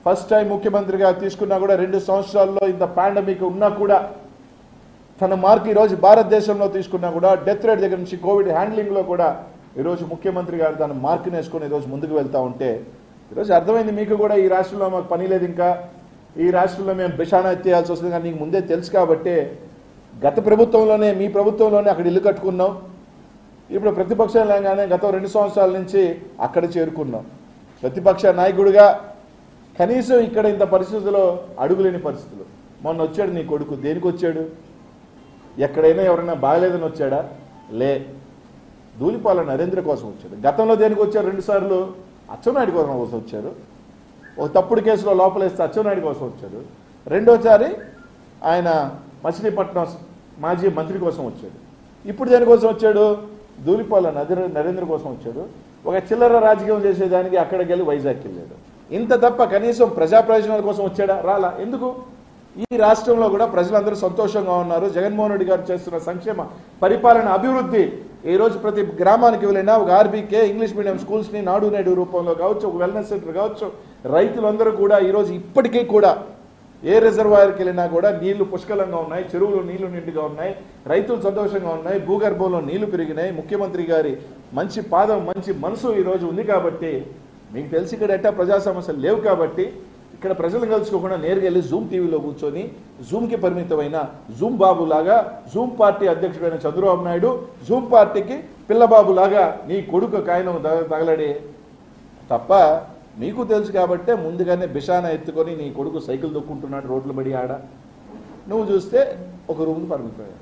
first time ముఖ్యమంత్రిగా తీసుకున్నా కూడా రెండు సంవత్సరాల్లో ఇంత పాండమిక్ ఉన్నా కూడా తన మార్క్ ఈరోజు భారతదేశంలో తీసుకున్నా కూడా డెత్ రేట్ దగ్గర నుంచి కోవిడ్ హ్యాండ్లింగ్లో కూడా ఈరోజు ముఖ్యమంత్రి గారు తన మార్క్ని వేసుకొని ఈరోజు ముందుకు వెళ్తా ఉంటే ఈరోజు అర్థమైంది మీకు కూడా ఈ రాష్ట్రంలో మాకు పని లేదు ఇంకా ఈ రాష్ట్రంలో మేము బిషానా ఎత్తేయాల్సి వస్తుంది కానీ నీకు ముందే తెలుసు కాబట్టి గత ప్రభుత్వంలోనే మీ ప్రభుత్వంలోనే అక్కడ ఇల్లు కట్టుకున్నాం ఇప్పుడు ప్రతిపక్షం లేగానే గత రెండు సంవత్సరాల నుంచి అక్కడ చేరుకున్నాం ప్రతిపక్ష నాయకుడిగా కనీసం ఇక్కడ ఇంత పరిస్థితుల్లో అడుగులేని పరిస్థితులు మొన్న వచ్చాడు నీ కొడుకు దేనికి వచ్చాడు ఎక్కడైనా ఎవరైనా బాగలేదని వచ్చాడా లే ధూళిపాల నరేంద్ర కోసం వచ్చాడు గతంలో దేనికి వచ్చారు రెండు సార్లు అచ్చెన్నాయుడు కోసం కోసం వచ్చారు ఒక తప్పుడు కేసులో లోపలేస్తే అచ్చెన్నాయుడు కోసం వచ్చారు రెండోసారి ఆయన మచిలీపట్నం మాజీ మంత్రి కోసం వచ్చాడు ఇప్పుడు దేనికోసం వచ్చాడు ధూళిపాల నరేంద్ర నరేంద్ర కోసం వచ్చాడు ఒక చిల్లర రాజకీయం చేసేదానికి అక్కడికి వెళ్ళి వైజాగ్కి వెళ్ళాడు ఇంత తప్ప కనీసం ప్రజా ప్రయోజనాల కోసం వచ్చాడా రాలా ఎందుకు ఈ రాష్ట్రంలో కూడా ప్రజలందరూ సంతోషంగా ఉన్నారు జగన్మోహన్ రెడ్డి గారు చేస్తున్న సంక్షేమ పరిపాలన అభివృద్ధి ఈ రోజు ప్రతి గ్రామానికి వెళ్ళినా ఒక ఆర్బీకే ఇంగ్లీష్ మీడియం స్కూల్స్ ని నాడు నేడు రూపంలో కావచ్చు ఒక వెల్నెస్ సెంటర్ కావచ్చు రైతులందరూ కూడా ఈ రోజు ఇప్పటికీ కూడా ఏ రిజర్వాయర్కి వెళ్ళినా కూడా నీళ్లు పుష్కలంగా ఉన్నాయి చెరువులు నీళ్లు నిండుగా ఉన్నాయి రైతులు సంతోషంగా ఉన్నాయి భూగర్భంలో నీళ్లు పెరిగినాయి ముఖ్యమంత్రి గారి మంచి పాదం మంచి మనసు ఈ రోజు ఉంది కాబట్టి మీకు తెలిసి ఇక్కడ ఎట్టా ప్రజా సమస్యలు లేవు కాబట్టి ఇక్కడ ప్రజలను కలుసుకోకుండా నేరుగా వెళ్ళి జూమ్ టీవీలో కూర్చొని జూమ్కి పరిమితమైన జూమ్ బాబు లాగా జూమ్ పార్టీ అధ్యక్షుడైన చంద్రబాబు నాయుడు జూమ్ పార్టీకి పిల్లబాబు లాగా నీ కొడుకు కాయనం ద- తగలడి తప్ప మీకు తెలుసు కాబట్టే ముందుగానే బిషాన ఎత్తుకొని నీ కొడుకు సైకిల్ దొక్కుంటున్నాడు రోడ్లు బడి ఆడ నువ్వు చూస్తే ఒక రూమ్కి పరిమితమయ్యాడు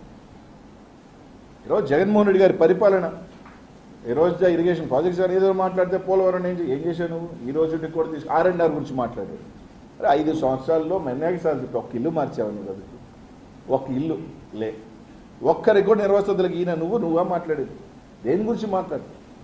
ఈరోజు జగన్మోహన్ రెడ్డి గారి పరిపాలన ఈ రోజు ఇరిగేషన్ ప్రాజెక్ట్స్ అని ఏదో మాట్లాడితే పోలవరం ఏం చే- ఏం చేశావు నువ్వు ఈ రోజు కూడా తీసుకు ఆర్ అండ్ ఆర్ గురించి మాట్లాడాడు అరే ఐదు సంవత్సరాల్లో మెన్నాకి సార్ చెప్పి ఒక్క ఇల్లు మార్చావు నువ్వు అది ఒక ఇల్లు లే ఒక్కరికి కూడా నిర్వహిస్తులకు ఈయన నువ్వు నువ్వా మాట్లాడేది దేని గురించి మాట్లాడు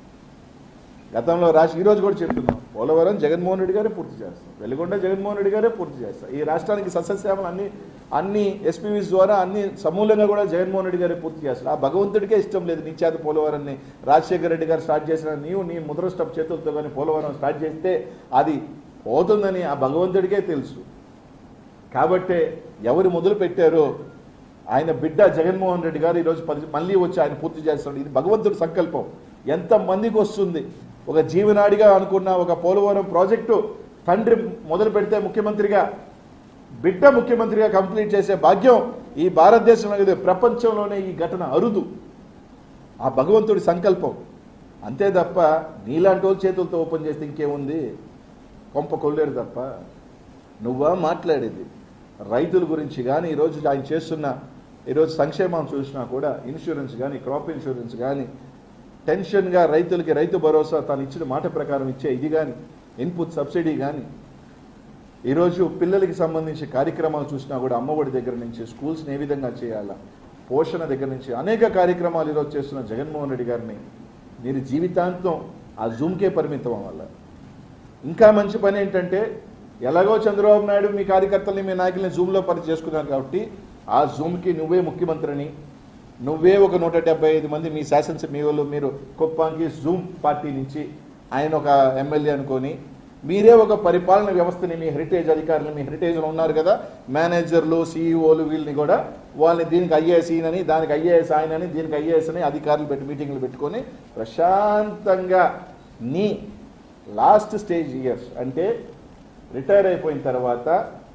గతంలో రాష్ట్ర ఈ రోజు కూడా చెప్తున్నాం పోలవరం జగన్మోహన్ రెడ్డి గారే పూర్తి చేస్తాం వెలుగొండ జగన్మోహన్ రెడ్డి గారే పూర్తి చేస్తాం ఈ రాష్ట్రానికి సస్యశ్యామలు అన్ని అన్ని ఎస్పీవీస్ ద్వారా అన్ని సమూలంగా కూడా జగన్మోహన్ రెడ్డి గారే పూర్తి చేస్తారు ఆ భగవంతుడికే ఇష్టం లేదు నీ చేత పోలవరాన్ని రాజశేఖర రెడ్డి గారు స్టార్ట్ చేసిన నీవు నీ ముద్రష్టం చేతులతో కానీ పోలవరం స్టార్ట్ చేస్తే అది పోతుందని ఆ భగవంతుడికే తెలుసు కాబట్టే ఎవరు మొదలు పెట్టారో ఆయన బిడ్డ జగన్మోహన్ రెడ్డి గారు ఈరోజు పది మళ్ళీ వచ్చి ఆయన పూర్తి చేస్తాడు ఇది భగవంతుడి సంకల్పం ఎంత మందికి వస్తుంది ఒక జీవనాడిగా అనుకున్న ఒక పోలవరం ప్రాజెక్టు తండ్రి మొదలు పెడితే ముఖ్యమంత్రిగా బిడ్డ ముఖ్యమంత్రిగా కంప్లీట్ చేసే భాగ్యం ఈ భారతదేశంలో లేదు ప్రపంచంలోనే ఈ ఘటన అరుదు ఆ భగవంతుడి సంకల్పం అంతే తప్ప నీలాంటి వాళ్ళ చేతులతో ఓపెన్ చేస్తే ఇంకేముంది కొంప కొల్లేరు తప్ప నువ్వా మాట్లాడేది రైతుల గురించి కానీ ఈరోజు ఆయన చేస్తున్న ఈరోజు సంక్షేమం చూసినా కూడా ఇన్సూరెన్స్ కానీ క్రాప్ ఇన్సూరెన్స్ కానీ టెన్షన్గా రైతులకి రైతు భరోసా తాను ఇచ్చిన మాట ప్రకారం ఇచ్చే ఇది కానీ ఇన్పుట్ సబ్సిడీ కానీ ఈరోజు పిల్లలకి సంబంధించి కార్యక్రమాలు చూసినా కూడా అమ్మఒడి దగ్గర నుంచి స్కూల్స్ని ఏ విధంగా చేయాలా పోషణ దగ్గర నుంచి అనేక కార్యక్రమాలు ఈరోజు చేస్తున్న జగన్మోహన్ రెడ్డి గారిని మీరు జీవితాంతం ఆ జూమ్కే పరిమితం అవ్వాల ఇంకా మంచి పని ఏంటంటే ఎలాగో చంద్రబాబు నాయుడు మీ కార్యకర్తల్ని మీ నాయకుల్ని జూమ్లో పని చేసుకున్నారు కాబట్టి ఆ జూమ్కి నువ్వే ముఖ్యమంత్రిని నువ్వే ఒక నూట డెబ్బై ఐదు మంది మీ శాసనసభ మీ వాళ్ళు మీరు కుప్పాంకి జూమ్ పార్టీ నుంచి ఆయన ఒక ఎమ్మెల్యే అనుకొని మీరే ఒక పరిపాలన వ్యవస్థని మీ హెరిటేజ్ అధికారులు మీ హెరిటేజ్లో ఉన్నారు కదా మేనేజర్లు సీఈఓలు వీళ్ళని కూడా వాళ్ళని దీనికి ఐఏఎస్ ఈయనని దానికి ఐఏఎస్ ఆయనని దీనికి ఐఏఎస్ అని అధికారులు పెట్టి మీటింగ్లు పెట్టుకొని ప్రశాంతంగా నీ లాస్ట్ స్టేజ్ ఇయర్స్ అంటే రిటైర్ అయిపోయిన తర్వాత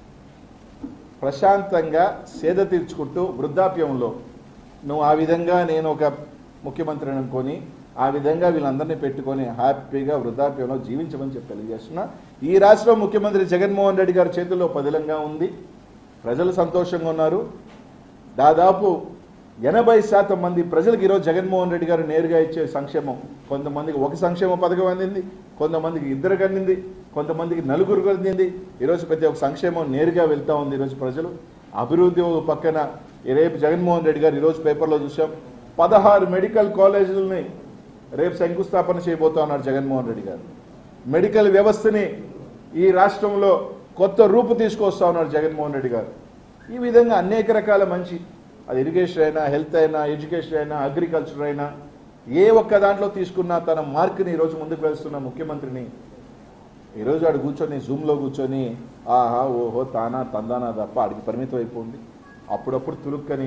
ప్రశాంతంగా సేద తీర్చుకుంటూ వృద్ధాప్యంలో నువ్వు ఆ విధంగా నేను ఒక ముఖ్యమంత్రిని అనుకొని ఆ విధంగా వీళ్ళందరినీ పెట్టుకొని హ్యాపీగా వృద్ధాప్యంలో జీవించమని చెప్పి తెలియజేస్తున్నా ఈ రాష్ట్రం ముఖ్యమంత్రి జగన్మోహన్ రెడ్డి గారి చేతుల్లో పదిలంగా ఉంది ప్రజలు సంతోషంగా ఉన్నారు దాదాపు ఎనభై శాతం మంది ప్రజలకు ఈరోజు జగన్మోహన్ రెడ్డి గారు నేరుగా ఇచ్చే సంక్షేమం కొంతమందికి ఒక సంక్షేమ పథకం అందింది కొంతమందికి ఇద్దరికి అందింది కొంతమందికి నలుగురికి అందింది ఈరోజు ప్రతి ఒక్క సంక్షేమం నేరుగా వెళ్తా ఉంది ఈరోజు ప్రజలు అభివృద్ధి ఒక పక్కన ఈ రేపు జగన్మోహన్ రెడ్డి గారు ఈరోజు పేపర్లో చూసాం పదహారు మెడికల్ కాలేజీలని రేపు శంకుస్థాపన చేయబోతా ఉన్నారు జగన్మోహన్ రెడ్డి గారు మెడికల్ వ్యవస్థని ఈ రాష్ట్రంలో కొత్త రూపు తీసుకొస్తా ఉన్నారు జగన్మోహన్ రెడ్డి గారు ఈ విధంగా అనేక రకాల మంచి అది ఇరిగేషన్ అయినా హెల్త్ అయినా ఎడ్యుకేషన్ అయినా అగ్రికల్చర్ అయినా ఏ ఒక్క దాంట్లో తీసుకున్నా తన మార్క్ని ఈరోజు ముందుకు వెళ్తున్న ముఖ్యమంత్రిని ఈరోజు ఆడు కూర్చొని జూమ్లో కూర్చొని ఆహా ఓహో తానా తందానా తప్ప ఆడికి పరిమితం అయిపోయింది అప్పుడప్పుడు తులుక్కని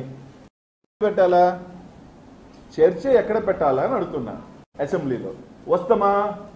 పెట్టాలా చర్చ ఎక్కడ పెట్టాలా అని అడుగుతున్నా అసెంబ్లీలో వస్తామా